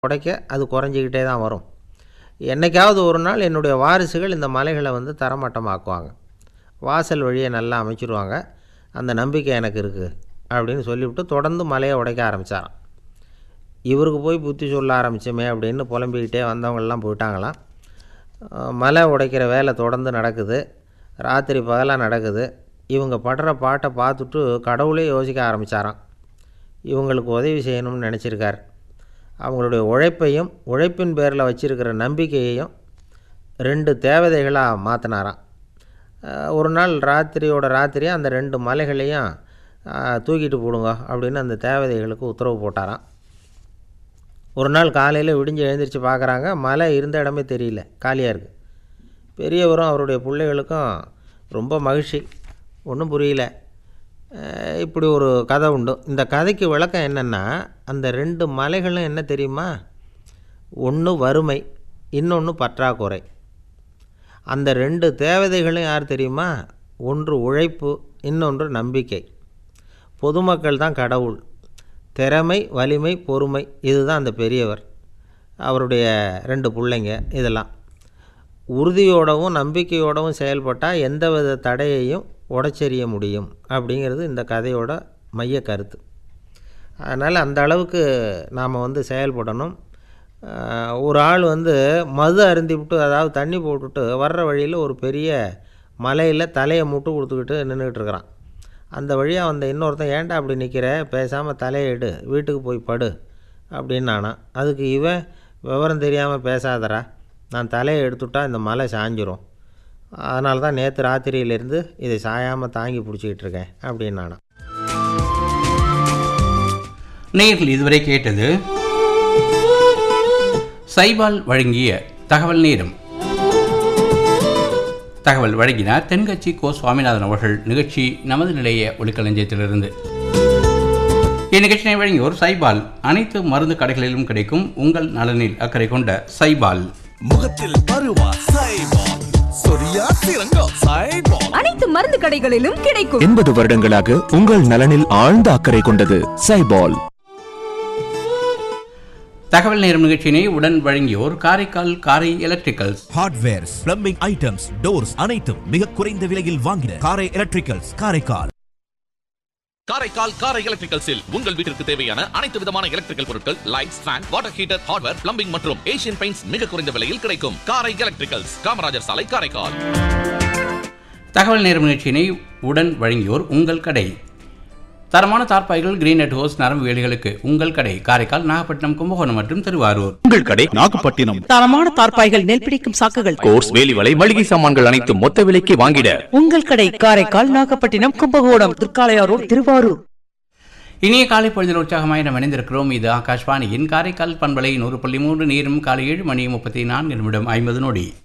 உடைக்க அது குறைஞ்சிக்கிட்டே தான் வரும் என்னைக்காவது ஒரு நாள் என்னுடைய வாரிசுகள் இந்த மலைகளை வந்து தரமட்டமாக்குவாங்க வாசல் வழியை நல்லா அமைச்சிருவாங்க அந்த நம்பிக்கை எனக்கு இருக்குது அப்படின்னு சொல்லிவிட்டு தொடர்ந்து மலையை உடைக்க ஆரம்பித்தாராம் இவருக்கு போய் புத்தி சொல்ல ஆரம்பிச்சோமே அப்படின்னு புலம்பிக்கிட்டே வந்தவங்கெல்லாம் போயிட்டாங்களாம் அஹ் மலை உடைக்கிற வேலை தொடர்ந்து நடக்குது ராத்திரி பகலாக நடக்குது இவங்க படுற பாட்டை பார்த்துட்டு கடவுளே யோசிக்க ஆரம்பித்தாராம் இவங்களுக்கு உதவி செய்யணும்னு நினச்சிருக்கார் அவங்களுடைய உழைப்பையும் உழைப்பின் பேரில் வச்சிருக்கிற நம்பிக்கையையும் ரெண்டு தேவதைகளாக மாற்றினாராம் ஒரு நாள் ராத்திரியோட ராத்திரி அந்த ரெண்டு மலைகளையும் அஹ், தூக்கிட்டு போடுங்க அப்படின்னு அந்த தேவதைகளுக்கு உத்தரவு போட்டாராம் ஒரு நாள் காலையில் விடிஞ்சு எழுந்திரிச்சு பார்க்குறாங்க மலை இருந்த இடமே தெரியல காலியாக இருக்குது பெரியவரும் அவருடைய பிள்ளைகளுக்கும் ரொம்ப மகிழ்ச்சி ஒன்றும் புரியல அஹ் இப்படி ஒரு கதை உண்டு இந்த கதைக்கு விளக்கம் என்னென்னா அந்த ரெண்டு மலைகளும் என்ன தெரியுமா ஒன்று வறுமை இன்னொன்று பற்றாக்குறை அந்த ரெண்டு தேவதைகளும் யார் தெரியுமா ஒன்று உழைப்பு இன்னொன்று நம்பிக்கை பொதுமக்கள் தான் கடவுள் திறமை வலிமை பொறுமை இதுதான் அந்த பெரியவர் அவருடைய ரெண்டு பிள்ளைங்க இதெல்லாம் உறுதியோடவும் நம்பிக்கையோடவும் செயல்பட்டால் எந்தவித தடையையும் உடைச்செறிய முடியும் அப்படிங்கிறது இந்த கதையோட மைய கருத்து அதனால் அந்த அளவுக்கு நாம் வந்து செயல்படணும் ஆஹ் ஒரு ஆள் வந்து மது அருந்திவிட்டு அதாவது தண்ணி போட்டுட்டு வர்ற வழியில் ஒரு பெரிய மலையில் தலையை முட்டு கொடுத்துக்கிட்டு நின்றுக்கிட்டு இருக்கிறான் அந்த வழியாக வந்த இன்னொருத்தன் ஏன்டா அப்படி நிற்கிற பேசாமல் தலையை எடு வீட்டுக்கு போய் படு அப்படின்னு நானான் அதுக்கு இவன் விவரம் தெரியாமல் பேசாதடா நான் தலையை எடுத்துட்டா இந்த மலை சாஞ்சிரும் அதனால தான் நேற்று ராத்திரியிலேருந்து இதை சாயாமல் தாங்கி பிடிச்சிக்கிட்டு இருக்கேன் அப்படின்னு நானான் நேயர்கள் இதுவரை கேட்டது சைபால் வழங்கிய தகவல் நேரம் தகவல் வழங்கினார் தென்கட்சி கோ சுவாமிநாதன் அவர்கள் நிகழ்ச்சி நமது நிலைய ஒளிக்களஞ்சியத்திலிருந்து இந்நிகழ்ச்சியை வழங்கியோர் சைபால் அனைத்து மருந்து கடைகளிலும் கிடைக்கும் உங்கள் நலனில் அக்கறை கொண்ட சைபால் முகத்தில் பருவா சைபால் சொரியா சிறங்கோ சைபால் அனைத்து மருந்து கடைகளிலும் கிடைக்கும் எண்பது வருடங்களாக உங்கள் நலனில் ஆழ்ந்த அக்கறை கொண்டது சைபால் தகவல் நேரம் நிகழ்ச்சியினை உடன் வழங்கியோர் Karaikal Karai electricals hardwares plumbing items doors அனைத்தும் மிக குறைந்த விலையில் வாங்கின காரை எலக்ட்ரிக்கல்ஸ் காரைக்கால் காரைக்கால் காரை எலக்ட்ரிக்கல்ஸில் உங்கள் வீட்டிற்கு தேவையான அனைத்து விதமான எலக்ட்ரிக்கல் பொருட்கள் lights fan water heater hardware plumbing மற்றும் ஏசியன் பெயிண்ட்ஸ் மிக குறைந்த விலையில் கிடைக்கும் காரை எலக்ட்ரிக்கல்ஸ் காமராஜர் சாலை காரைக்கால் தகவல் நேரம் நிகழ்ச்சியினை உடன் வழங்கியோர் உங்கள் கடை தரமான தார்பாய்கள் கிரீன் நெட் ஹோஸ் நரம்பு வேலிகளுக்கு உங்கள் கடை காரைக்கால் நாகப்பட்டினம் கும்பகோணம் மற்றும் திருவாரூர் உங்கள் கடை நாகப்பட்டினம் தரமான தார்ப்பாய்கள் நெல் பிடிக்கும் சாக்குகள் கோர்ஸ் வேலிவலை மளிகை சாமான்கள் அனைத்தும் மொத்த விலைக்கு வாங்கிட உங்கள் கடை காரைக்கால் நாகப்பட்டினம் கும்பகோணம் திருக்காளையாரோடு திருவாரூர் இனிய காலை பொழுதில் உற்சாகமாய் நாம் இணைந்திருக்கிறோம் இது ஆகாஷ்வாணியின் காரைக்கால் பண்பலை நூறு புள்ளி மூன்று நேரம் காலை ஏழு மணி முப்பத்தி நான்கு நிமிடம் ஐம்பது நொடி